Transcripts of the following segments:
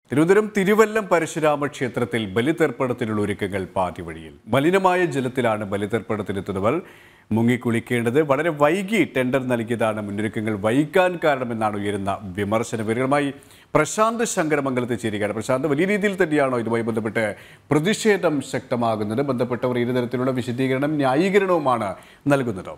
തിരുവനന്തപുരം തിരുവല്ലം പരശുരാമ ക്ഷേത്രത്തിൽ ബലിതർപ്പണത്തിനുള്ള ഒരുക്കങ്ങൾ പാതിവഴിയിൽ മലിനമായ ജലത്തിലാണ് ബലിതർപ്പണത്തിനെത്തുന്നവർ മുങ്ങിക്കുളിക്കേണ്ടത് വളരെ വൈകി ടെൻഡർ നൽകിയതാണ് മുന്നൊരുക്കങ്ങൾ വൈകാൻ കാരണമെന്നാണ് ഉയരുന്ന വിമർശനം വിവരങ്ങളുമായി പ്രശാന്ത് ശങ്കരമംഗലത്ത് ചേരുകയാണ് പ്രശാന്ത് വലിയ രീതിയിൽ തന്നെയാണോ ഇതുമായി ബന്ധപ്പെട്ട് പ്രതിഷേധം ശക്തമാകുന്നത് ബന്ധപ്പെട്ടവർ ഇരുതരത്തിലുള്ള വിശദീകരണം ന്യായീകരണവുമാണ് നൽകുന്നത്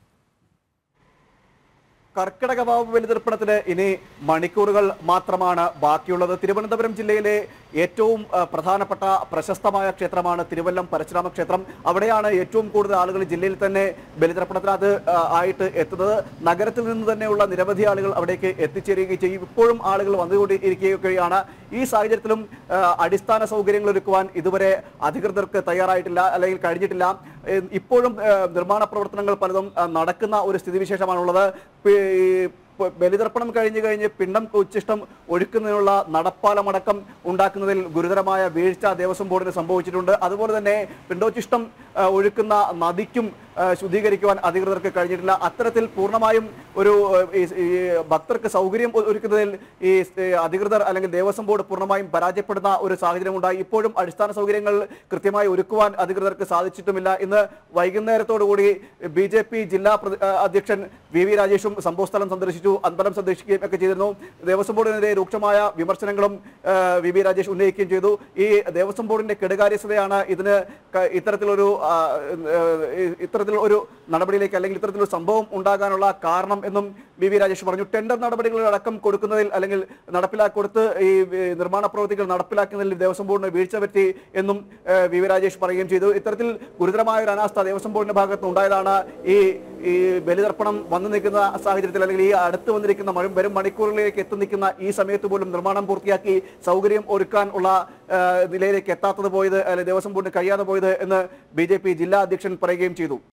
കർക്കിടക വാവ് ബലിതർപ്പണത്തിന് ഇനി മണിക്കൂറുകൾ മാത്രമാണ് ബാക്കിയുള്ളത് തിരുവനന്തപുരം ജില്ലയിലെ ഏറ്റവും ആ, പ്രധാനപ്പെട്ട പ്രശസ്തമായ ക്ഷേത്രമാണ് തിരുവല്ലം പരശുരാമ ക്ഷേത്രം അവിടെയാണ് ഏറ്റവും കൂടുതൽ ആളുകൾ ജില്ലയിൽ തന്നെ ബലിതർപ്പണത്തിന് അത് ആ, ആയിട്ട് എത്തുന്നത് നഗരത്തിൽ നിന്ന് തന്നെയുള്ള നിരവധി ആളുകൾ അവിടേക്ക് എത്തിച്ചേരുകയും ചെയ്യും ഇപ്പോഴും ആളുകൾ വന്നുകൊണ്ടിരിക്കുകയാണ് ഈ സാഹചര്യത്തിലും ആ, അടിസ്ഥാന സൗകര്യങ്ങൾ ഒരുക്കുവാൻ ഇതുവരെ അധികൃതർക്ക് തയ്യാറായിട്ടില്ല അല്ലെങ്കിൽ കഴിഞ്ഞിട്ടില്ല ഏ, ഇപ്പോഴും ഏ, നിർമ്മാണ പ്രവർത്തനങ്ങൾ പലതും ആ, നടക്കുന്ന ഒരു സ്ഥിതിവിശേഷമാണുള്ളത് പി- പ- ബലിതർപ്പണം കഴിഞ്ഞു കഴിഞ്ഞ് പിണ്ടം ഉച്ചിഷ്ടം ഒഴുക്കുന്നതിനുള്ള നടപ്പാലമടക്കം ഉണ്ടാക്കുന്നതിൽ ഗുരുതരമായ വീഴ്ച ദേവസ്വം ബോർഡിന് സംഭവിച്ചിട്ടുണ്ട് അതുപോലെ തന്നെ പിണ്ടോച്ചിഷ്ടം ആ, ഒഴുക്കുന്ന നദിക്കും ആ, ശുദ്ധീകരിക്കുവാൻ അധികൃതർക്ക് കഴിഞ്ഞിട്ടില്ല അത്തരത്തിൽ പൂർണ്ണമായും ഒരു ആ, ഈ- ഈ ഭക്തർക്ക് സൗകര്യം ഒ- ഒരുക്കുന്നതിൽ ഈ സ്- അധികൃതർ അല്ലെങ്കിൽ ദേവസ്വം ബോർഡ് പൂർണ്ണമായും പരാജയപ്പെടുന്ന ഒരു സാഹചര്യം ഉണ്ടായി ഇപ്പോഴും അടിസ്ഥാന സൗകര്യങ്ങൾ കൃത്യമായി ഒരുക്കുവാൻ അധികൃതർക്ക് സാധിച്ചിട്ടുമില്ല ഇന്ന് വൈകുന്നേരത്തോടുകൂടി ബി ജെ പി ജില്ലാ പ്രതി- ആ, അധ്യക്ഷൻ വി വി രാജേഷും സംഭവസ്ഥലം സന്ദർശിച്ചു അമ്പലം സന്ദർശിക്കുകയും ഒക്കെ ചെയ്തിരുന്നു ദേവസ്വം ബോർഡിനെതിരെ രൂക്ഷമായ വിമർശനങ്ങളും ആ, വി വി രാജേഷ് ഉന്നയിക്കുകയും ചെയ്തു ഈ ദേവസ്വം ബോർഡിന്റെ കെടുകാര്യസ്ഥതയാണ് ഇതിന് ക- ഇത്തരത്തിലൊരു ആ, ഏ, ഇത്തരത്തിൽ ഒരു നടപടിയിലേക്ക് അല്ലെങ്കിൽ ഇത്തരത്തിലൊരു സംഭവം ഉണ്ടാകാനുള്ള കാരണം എന്നും വി വി രാജേഷ് പറഞ്ഞു ടെൻഡർ നടപടികളടക്കം കൊടുക്കുന്നതിൽ അല്ലെങ്കിൽ നടപ്പിലാക്കി കൊടുത്ത് ഈ ഏ, നിർമ്മാണ പ്രവൃത്തികൾ നടപ്പിലാക്കുന്നതിൽ ദേവസ്വം ബോർഡിന് വീഴ്ച പറ്റി എന്നും ഏ, വി വി രാജേഷ് പറയുകയും ചെയ്തു ഇത്തരത്തിൽ ഗുരുതരമായ ഒരു അനാസ്ഥ ദേവസ്വം ബോർഡിന്റെ ഭാഗത്ത് ഉണ്ടായതാണ് ഈ ഈ ബലിതർപ്പണം വന്നു നിൽക്കുന്ന സാഹചര്യത്തിൽ അല്ലെങ്കിൽ ഈ അടുത്ത് വന്നിരിക്കുന്ന മഴ വരും മണിക്കൂറുകളിലേക്ക് എത്തി നിൽക്കുന്ന ഈ സമയത്ത് പോലും നിർമ്മാണം പൂർത്തിയാക്കി സൗകര്യം ഒരുക്കാൻ ഉള്ള ആ, നിലയിലേക്ക് എത്താത്തത് പോയത് അല്ലെങ്കിൽ ദേവസ്വം ബോർഡിന് കഴിയാതെ പോയത് എന്ന് ബി ജില്ലാ അധ്യക്ഷൻ പറയുകയും ചെയ്തു